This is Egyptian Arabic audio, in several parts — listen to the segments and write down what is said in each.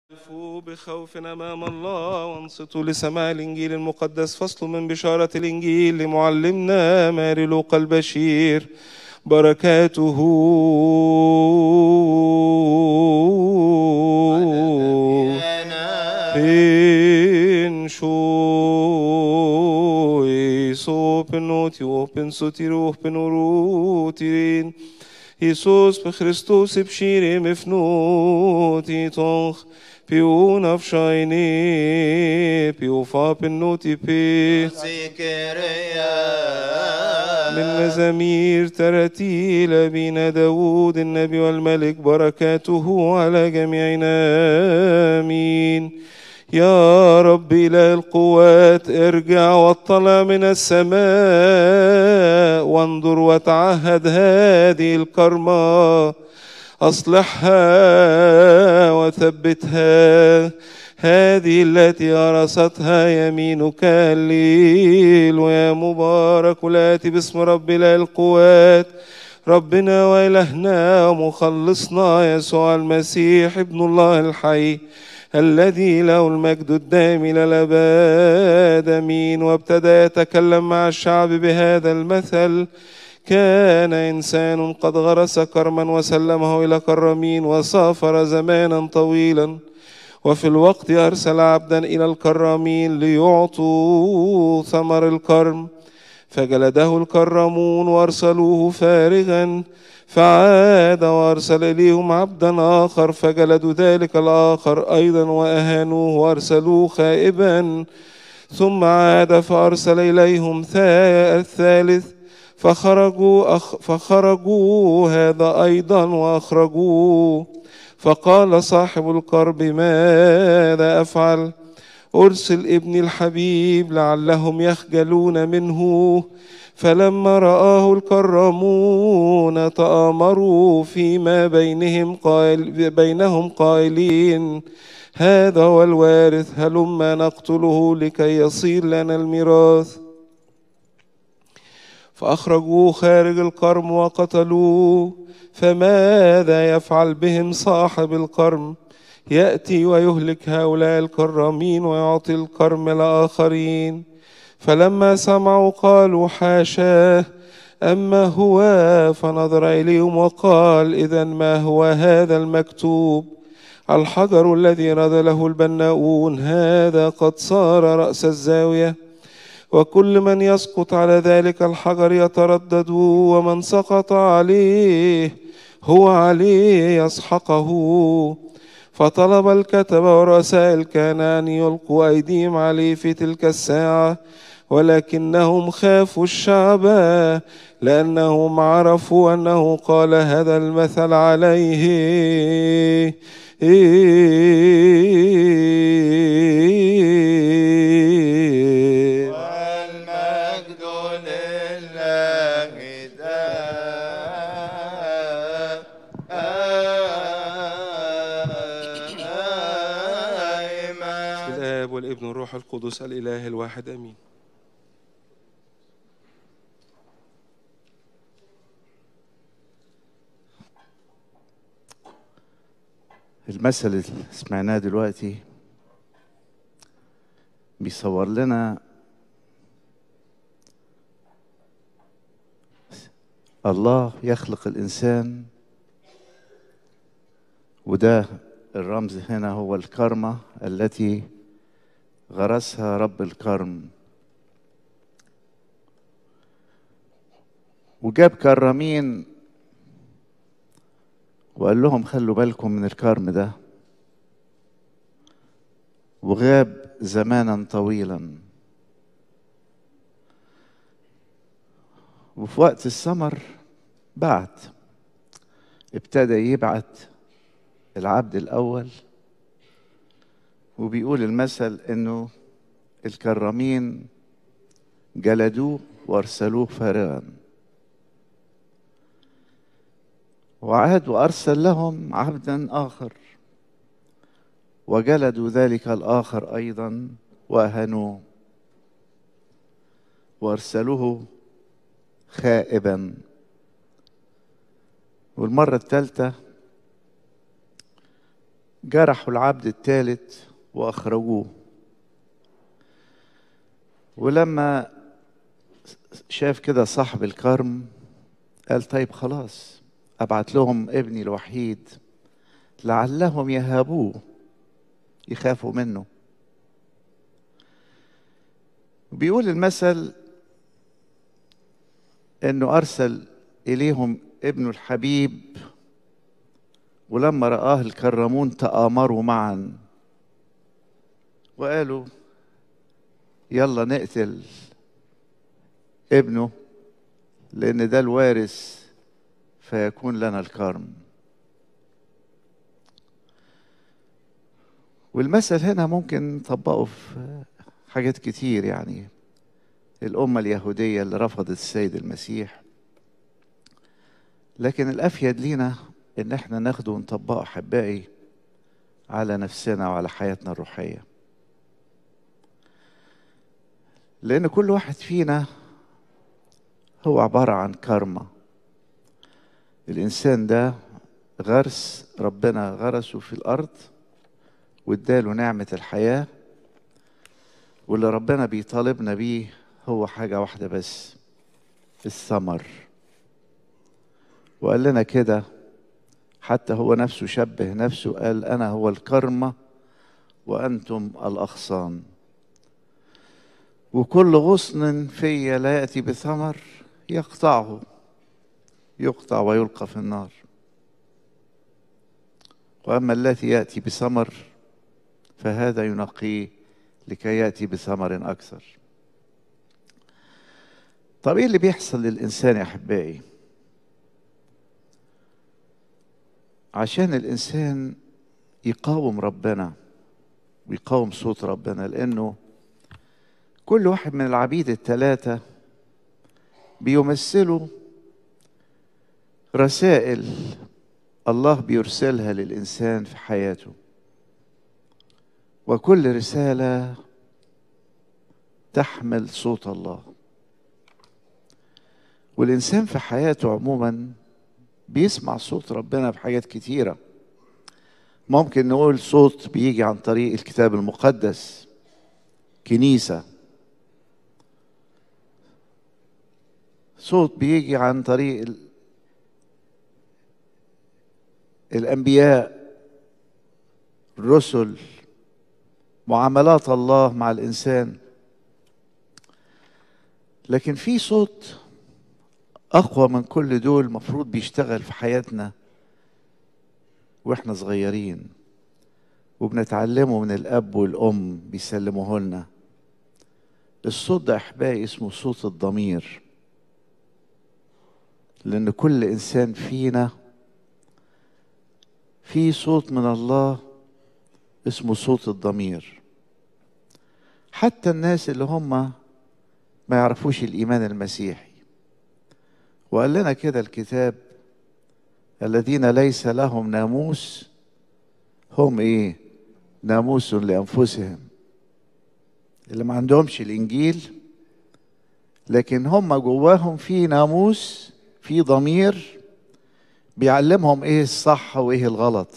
وقفوا بخوف أمام الله وانصتوا لسماع الإنجيل المقدس فصل من بشارة الإنجيل لمعلمنا ماري لوقا البشير بركاته in sjoi sopen ut jopen sotiropen orotirin Jesus på Kristus ibshirim ifnuti tonch piu nafshayni piu fapen nuti pi من مزامير تراتيل أبينا داود النبي والملك بركاته على جميعنا آمين يا رب إله القوات ارجع واطلع من السماء وانظر وتعهد هذه الكرمة أصلحها وثبتها هذه التي أرستها يمينك الليل ويا مبارك الآتي باسم رب إله القوات ربنا وإلهنا ومخلصنا يسوع المسيح ابن الله الحي الذي له المجد الدائم إلى الأبد أمين وابتدى يتكلم مع الشعب بهذا المثل كان إنسان قد غرس كرما وسلمه إلى كرمين وسافر زمانا طويلا وفي الوقت أرسل عبدا إلى الكرامين ليعطوا ثمر الكرم فجلده الكرمون وارسلوه فارغا فعاد وارسل اليهم عبدا اخر فجلدوا ذلك الاخر ايضا واهانوه وارسلوه خائبا ثم عاد فارسل اليهم الثالث فخرجوا أخ فخرجوا هذا ايضا واخرجوه فقال صاحب القرب ماذا افعل ارسل ابني الحبيب لعلهم يخجلون منه فلما رآه الكرمون تآمروا فيما بينهم قائل بينهم قائلين هذا هو الوارث هلما نقتله لكي يصير لنا الميراث فأخرجوه خارج القرم وقتلوه فماذا يفعل بهم صاحب القرم يأتي ويهلك هؤلاء الكرامين ويعطي الكرم لآخرين فلما سمعوا قالوا حاشاه أما هو فنظر إليهم وقال إذا ما هو هذا المكتوب الحجر الذي رذله البناؤون هذا قد صار رأس الزاوية وكل من يسقط على ذلك الحجر يتردد ومن سقط عليه هو عليه يسحقه فطلب الكتبة ورؤساء الكهنة أن يلقوا أيديهم عليه في تلك الساعة ولكنهم خافوا الشعب لأنهم عرفوا أنه قال هذا المثل عليه والمجد لله دائما الآب والابن والروح القدس الإله الواحد أمين المثل اللي سمعناه دلوقتي بيصور لنا الله يخلق الإنسان وده الرمز هنا هو الكرمة التي غرسها رب الكرم وجاب كرامين وقال لهم خلوا بالكم من الكرم ده وغاب زمانا طويلا وفي وقت السمر بعت ابتدى يبعت العبد الأول وبيقول المثل إنه الكرامين جلدوه وارسلوه فارغا وعاد وارسل لهم عبدا اخر وجلدوا ذلك الاخر ايضا واهنوه وارسلوه خائبا والمره الثالثه جرحوا العبد الثالث واخرجوه ولما شاف كده صاحب الكرم قال طيب خلاص ابعت لهم ابني الوحيد لعلهم يهابوه يخافوا منه بيقول المثل انه ارسل اليهم ابنه الحبيب ولما رآه الكرمون تآمروا معا وقالوا يلا نقتل ابنه لأن ده الوارث فيكون لنا الكرم والمثل هنا ممكن نطبقه في حاجات كتير يعني الأمة اليهودية اللي رفضت السيد المسيح لكن الأفيد لينا إن احنا ناخده ونطبقه أحبائي على نفسنا وعلى حياتنا الروحية لأن كل واحد فينا هو عبارة عن كارما الإنسان ده غرس ربنا غرسه في الأرض واداله نعمة الحياة واللي ربنا بيطالبنا بيه هو حاجة واحدة بس الثمر وقال لنا كده حتى هو نفسه شبه نفسه قال أنا هو الكرمة وأنتم الأغصان وكل غصن في لا يأتي بثمر يقطعه يقطع ويلقى في النار وأما التي يأتي بثمر فهذا ينقيه لكي يأتي بثمر أكثر طب إيه اللي بيحصل للإنسان يا أحبائي عشان الإنسان يقاوم ربنا ويقاوم صوت ربنا لأنه كل واحد من العبيد الثلاثة بيمثلوا رسائل الله بيرسلها للإنسان في حياته وكل رسالة تحمل صوت الله والإنسان في حياته عموما بيسمع صوت ربنا في حاجات كتيرة ممكن نقول صوت بيجي عن طريق الكتاب المقدس كنيسة صوت بيجي عن طريق ال... الأنبياء الرسل معاملات الله مع الإنسان لكن في صوت أقوى من كل دول مفروض بيشتغل في حياتنا وإحنا صغيرين وبنتعلمه من الأب والأم بيسلموه لنا الصوت ده أحبائي اسمه صوت الضمير لأن كل إنسان فينا في صوت من الله اسمه صوت الضمير حتى الناس اللي هم ما يعرفوش الإيمان المسيحي وقال لنا كده الكتاب الذين ليس لهم ناموس هم ايه ناموس لانفسهم اللي ما عندهمش الانجيل لكن هم جواهم في ناموس في ضمير بيعلمهم ايه الصح وايه الغلط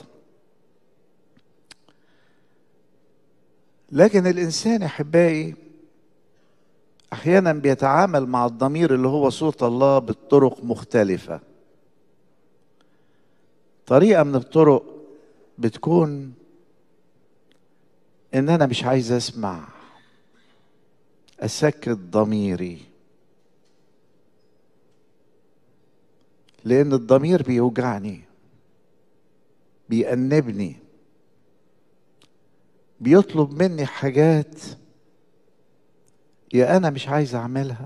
لكن الانسان احبائي احيانا بيتعامل مع الضمير اللي هو صوت الله بطرق مختلفه طريقه من الطرق بتكون ان انا مش عايز اسمع اسكت ضميري لان الضمير بيوجعني بيأنبني بيطلب مني حاجات يا انا مش عايز اعملها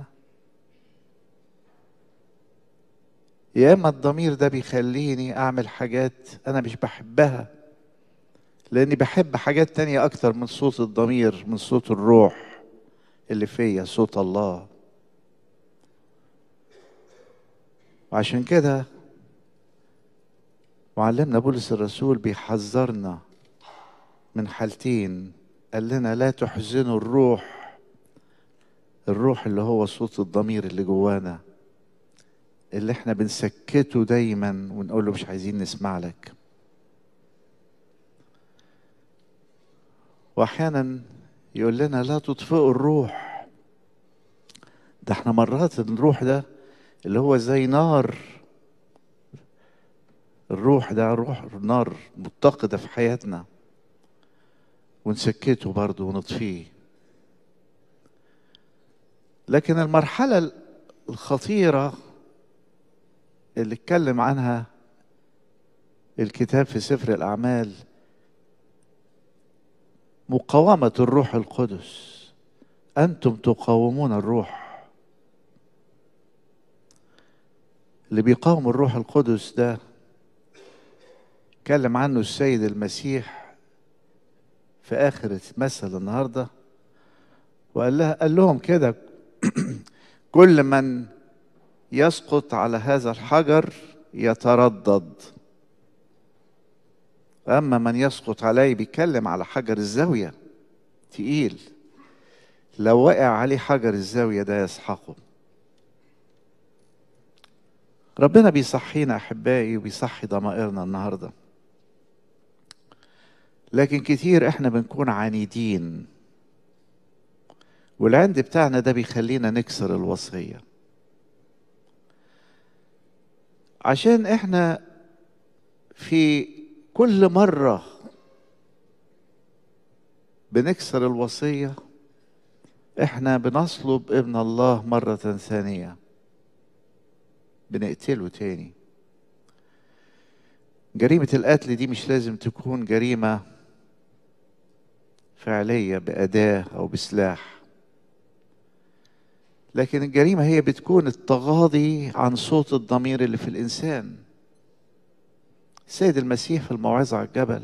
يا اما الضمير ده بيخليني اعمل حاجات انا مش بحبها لاني بحب حاجات تانية اكتر من صوت الضمير من صوت الروح اللي فيا صوت الله وعشان كده معلمنا بولس الرسول بيحذرنا من حالتين قال لنا لا تحزنوا الروح الروح اللي هو صوت الضمير اللي جوانا اللي احنا بنسكته دايما ونقول له مش عايزين نسمع لك واحيانا يقول لنا لا تطفئوا الروح ده احنا مرات الروح ده اللي هو زي نار الروح ده روح نار متقدة في حياتنا ونسكته برضه ونطفيه لكن المرحلة الخطيرة اللي اتكلم عنها الكتاب في سفر الأعمال مقاومة الروح القدس أنتم تقاومون الروح اللي بيقاوم الروح القدس ده اتكلم عنه السيد المسيح في آخر مثل النهارده وقال لها قال لهم كده كل من يسقط على هذا الحجر يتردد أما من يسقط عليه بيتكلم على حجر الزاوية تقيل لو وقع عليه حجر الزاوية ده يسحقه ربنا بيصحينا أحبائي وبيصحي ضمائرنا النهاردة لكن كتير احنا بنكون عنيدين والعند بتاعنا ده بيخلينا نكسر الوصية عشان احنا في كل مرة بنكسر الوصية احنا بنصلب ابن الله مرة ثانية بنقتله تاني جريمة القتل دي مش لازم تكون جريمة فعلية بأداة أو بسلاح لكن الجريمة هي بتكون التغاضي عن صوت الضمير اللي في الإنسان السيد المسيح في الموعظة على الجبل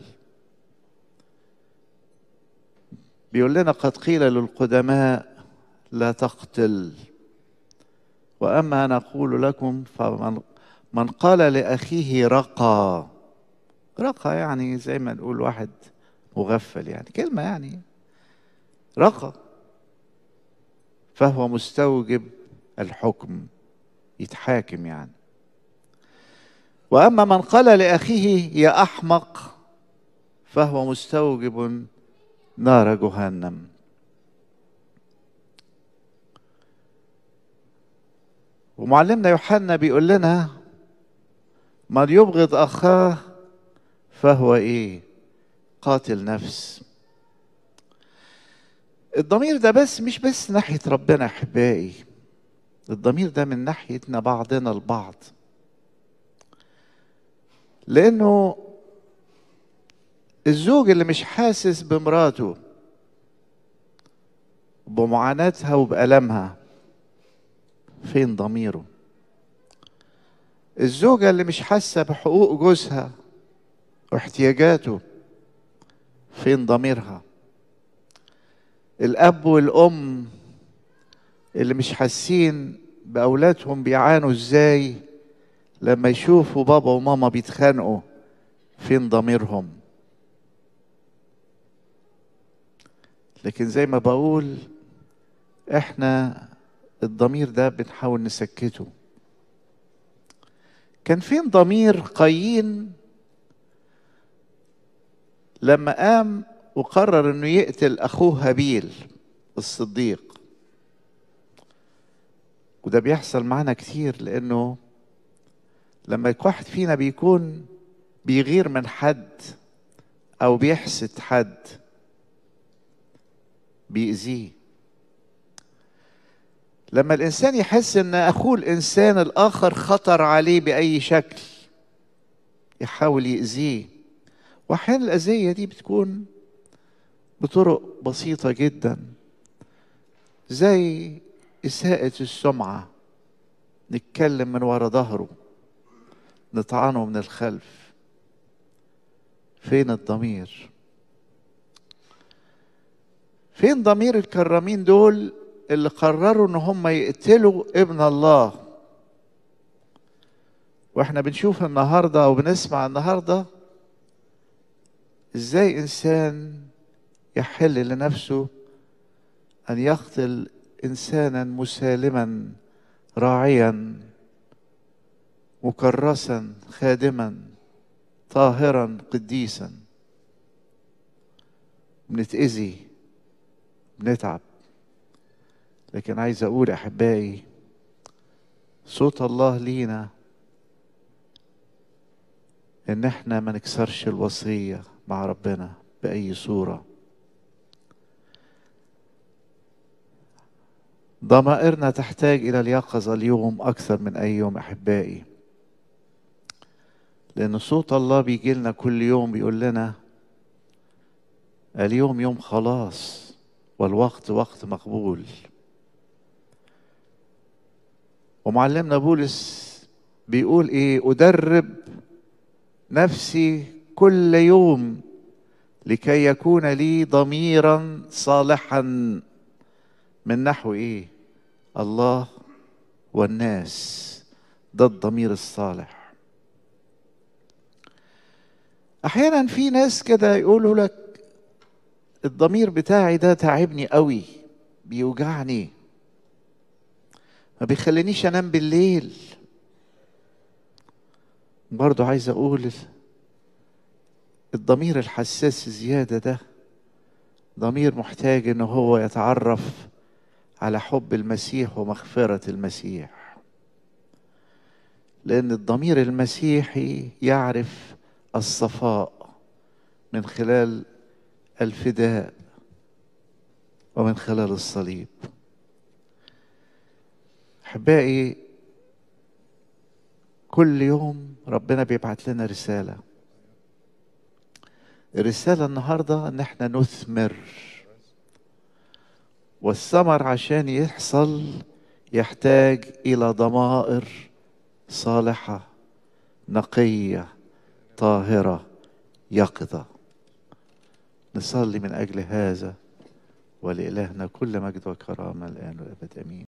بيقول لنا قد قيل للقدماء لا تقتل وأما أنا أقول لكم فمن من قال لأخيه رقى رقى يعني زي ما نقول واحد مغفل يعني كلمة يعني رقى فهو مستوجب الحكم يتحاكم يعني واما من قال لاخيه يا احمق فهو مستوجب نار جهنم ومعلمنا يوحنا بيقول لنا من يبغض اخاه فهو ايه قاتل نفس الضمير ده بس مش بس ناحيه ربنا احبائي الضمير ده من ناحيتنا بعضنا البعض لانه الزوج اللي مش حاسس بمراته بمعاناتها وبألمها فين ضميره الزوجة اللي مش حاسة بحقوق جوزها واحتياجاته فين ضميرها الأب والأم اللي مش حاسين بأولادهم بيعانوا ازاي لما يشوفوا بابا وماما بيتخانقوا فين ضميرهم لكن زي ما بقول احنا الضمير ده بنحاول نسكته كان فين ضمير قايين لما قام وقرر انه يقتل اخوه هابيل الصديق وده بيحصل معانا كتير لانه لما واحد فينا بيكون بيغير من حد او بيحسد حد بيأذيه لما الانسان يحس ان اخوه الانسان الاخر خطر عليه باي شكل يحاول يأذيه واحيانا الاذيه دي بتكون بطرق بسيطه جدا زي اساءه السمعه نتكلم من ورا ظهره نطعنه من الخلف فين الضمير فين ضمير الكرامين دول اللي قرروا ان هم يقتلوا ابن الله واحنا بنشوف النهارده او بنسمع النهارده ازاي انسان يحل لنفسه ان يقتل انسانا مسالما راعيا مكرسا خادما طاهرا قديسا بنتأذي بنتعب لكن عايز اقول احبائي صوت الله لينا ان احنا ما نكسرش الوصيه مع ربنا باي صوره ضمائرنا تحتاج الى اليقظه اليوم اكثر من اي يوم احبائي لان صوت الله بيجي لنا كل يوم بيقول لنا اليوم يوم خلاص والوقت وقت مقبول ومعلمنا بولس بيقول ايه ادرب نفسي كل يوم لكي يكون لي ضميرا صالحا من نحو ايه الله والناس ده الضمير الصالح احيانا في ناس كده يقولوا لك الضمير بتاعي ده تعبني قوي بيوجعني ما بيخلينيش انام بالليل برضو عايز اقول الضمير الحساس زياده ده ضمير محتاج ان هو يتعرف على حب المسيح ومغفره المسيح لان الضمير المسيحي يعرف الصفاء من خلال الفداء ومن خلال الصليب احبائي كل يوم ربنا بيبعت لنا رساله الرساله النهارده ان احنا نثمر والثمر عشان يحصل يحتاج الى ضمائر صالحه نقيه طاهره يقظه نصلي من اجل هذا ولالهنا كل مجد وكرامه الان والابد امين